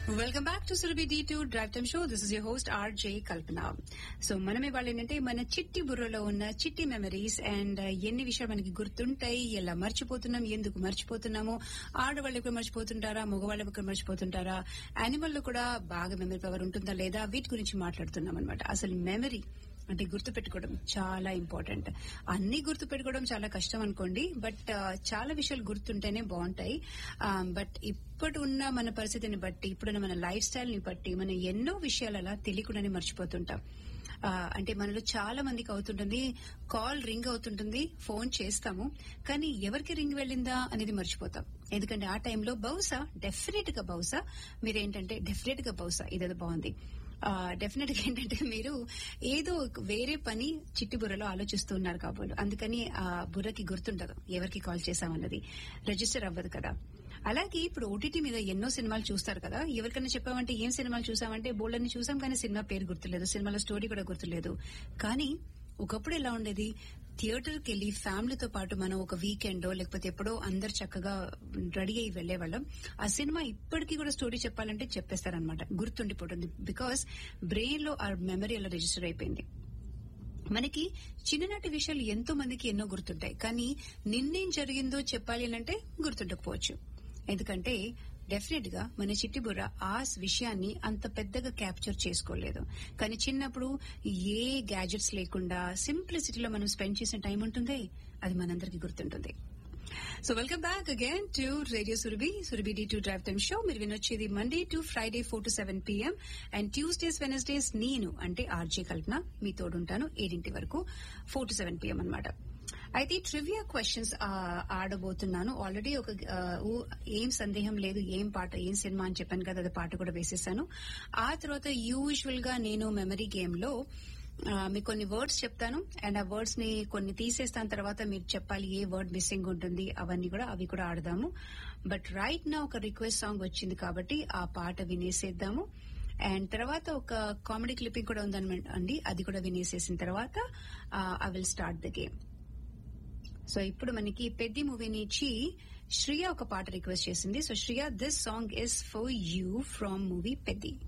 welcome back to Surabhi D two drive time show this is yer host RJ Kalpana so మనం ఇవాళ ఏంటంటే మన చిట్టి బుర్రలో ఉన్న చిట్టి మెమరీస్ అండ్ ఎన్ని విషయాలు మనకి గుర్తుంటాయి ఎలా మర్చిపోతున్నాం ఎందుకు మర్చిపోతున్నాము ఆడవాళ్ళు కూడా మర్చిపోతుంటారా మగవాళ్ళు కూడా మర్చిపోతుంటారా యానిమల్ లో కూడా బాగా మెమరీ పవర్ ఉంటుందా లేదా వీటి గురించి మాట్లాడుతున్నాం అనమాట అసలు మెమరీ అంటే గుర్తు పెట్టుకోవడం చాలా ఇంపార్టెంట్ అన్ని గుర్తు పెట్టుకోవడం చాలా కష్టం అనుకోండి బట్ చాలా విషయాలు గుర్తుంటేనే బాగుంటాయి బట్ ఇప్పటి ఉన్న మన పరిస్థితిని బట్టి ఇప్పుడున్న మన లైఫ్ స్టైల్ ని బట్టి మనం ఎన్నో విషయాలు అలా తెలియకుండానే మర్చిపోతుంటాం ఆ, అంటే మనలో చాలా మందికి అవుతుంటుంది కాల్ రింగ్ అవుతుంటుంది ఫోన్ చేస్తాము కానీ ఎవరికి రింగ్ వెళ్ళిందా అనేది మర్చిపోతాం ఎందుకంటే ఆ టైంలో బహుశా డెఫినెట్ గా బహుశా మీరేంటంటే డెఫినెట్ గా బహుశా ఇదేదో బాగుంది డెఫినెట్ గా ఏంటంటే మీరు ఏదో ఒక వేరే పని చిట్టి బుర్రలో ఆలోచిస్తూ ఉన్నారు కాబోలు అందుకని ఆ బుర్రకి గుర్తుండదు ఎవరికి కాల్ చేశామన్నది రిజిస్టర్ అవ్వదు కదా అలాగే ఇప్పుడు ఓటీటీ మీద ఎన్నో సినిమాలు చూస్తారు కదా ఎవరికైనా చెప్పామంటే ఏం సినిమాలు చూసామంటే బోల్డన్ని చూసాం కానీ సినిమా పేరు గుర్తులేదు సినిమాలో స్టోరీ కూడా గుర్తులేదు కానీ ఒకప్పుడు ఎలా ఉండేది థియేటర్ కి వెళ్లి ఫ్యామిలీతో పాటు మనం ఒక వీకెండ్ లేకపోతే ఎప్పుడో అందరు చక్కగా రెడీ అయ్యి వెళ్లేవాళ్ళం ఆ సినిమా ఇప్పటికీ కూడా స్టోరీ చెప్పాలంటే చెప్పేస్తారనమాట గుర్తుండిపోతుంది బికాస్ బ్రెయిన్ లో ఆ మెమరీ అలా రిజిస్టర్ అయిపోయింది మనకి చిన్ననాటి విషయాలు ఎంతో మందికి ఎన్నో గుర్తుంటాయి కానీ నిన్నేం జరిగిందో చెప్పాలి అంటే గుర్తుండకపోవచ్చు ఎందుకంటే డెఫినెట్ గా మన చిట్టి బుర్ర ఆ విషయాన్ని అంత పెద్దగా క్యాప్చర్ చేసుకోలేదు కానీ చిన్నప్పుడు ఏ గ్యాజెట్స్ లేకుండా సింప్లిసిటీలో మనం స్పెండ్ చేసిన టైం ఉంటుంది అది మనందరికీ గుర్తుంటుంది so welcome back again to radio Surabhi Surabhi D two drive time show మీరు వినొచ్చేది Monday to Friday four to seven PM and Tuesdays Wednesdays నేను అంటే ఆర్జే కల్పన మీ తోడుంటాను ఏడింటి వరకు ఫోర్ టు సెవెన్ పిఎం అనమాట అయితే ట్రివియా క్వశ్చన్స్ ఆడబోతున్నాను ఆల్రెడీ ఒక ఆ, ఊ- ఏం సందేహం లేదు ఏం పాట ఏం సినిమా అని చెప్పాను కదా అది పాట కూడా వేసేసాను ఆ తర్వాత యూజువల్ గా నేను మెమరీ గేమ్ లో ఆ, మీకు కొన్ని వర్డ్స్ చెప్తాను అండ్ ఆ వర్డ్స్ ని కొన్ని తీసేస్తాను తర్వాత మీరు చెప్పాలి ఏ వర్డ్ మిస్సింగ్ ఉంటుంది అవన్నీ కూడా అవి కూడా ఆడదాము బట్ రైట్ నా ఒక రిక్వెస్ట్ సాంగ్ వచ్చింది కాబట్టి ఆ పాట వినేసేద్దాము అండ్ తర్వాత ఒక కామెడీ క్లిప్పింగ్ కూడా ఉందన్నమాట అండి అది కూడా వినేసేసిన తర్వాత I will start the game so ఇప్పుడు మనకి పెద్ది మూవీ నుంచి శ్రియ ఒక పాట రిక్వెస్ట్ చేసింది so Shriya this song is for you from movie Peddi